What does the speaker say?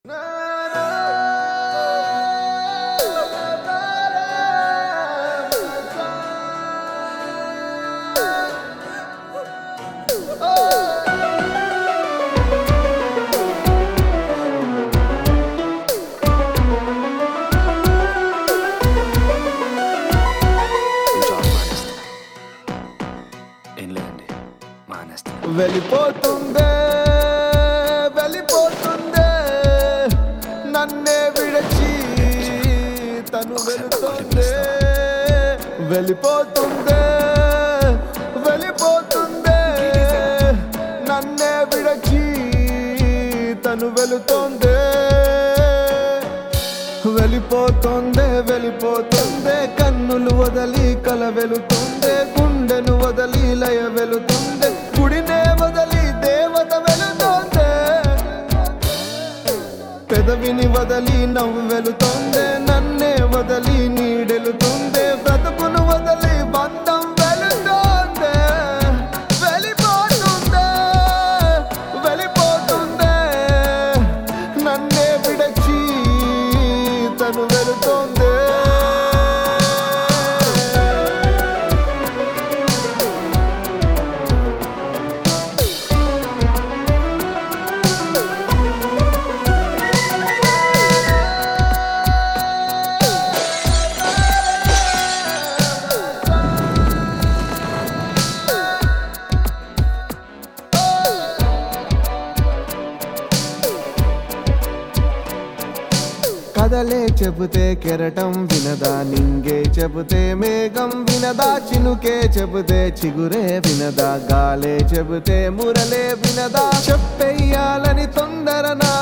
job మానేస్తా ఏం లేదండి మానేస్తా వెళ్ళిపోతుందే వెళ్ళిపోతుందే నన్నే విడచి తను వెళుతుందే వెళ్ళిపోతుందే వెళ్ళిపోతుందే నన్నే విడచి తను వెళుతోందే వెళ్ళిపోతుందే వెళ్ళిపోతుందే కన్నులు వదలి కల వెళుతుందే గుండెను వదలి లయ వెళుతుందే గుడినే వదలి దేవత వెళుతోందే పెదవిని వదలి నవ్వు వెళుతోందే నన్నే వదలి నీడెలుతుందే బ్రతుకును వదలి బంధం వెళుతోందే వెళ్ళిపోతుందే వెళ్ళిపోతుందే నన్నే విడచి తను వెళుతోందే కదలే చెబితే కెరటం వినదా నింగే చెబితే మేఘం వినదా చినుకే చెబితే చిగురే వినదా గాలే చెబితే మురలే వినదా చెప్పెయ్యాలని తొందర నా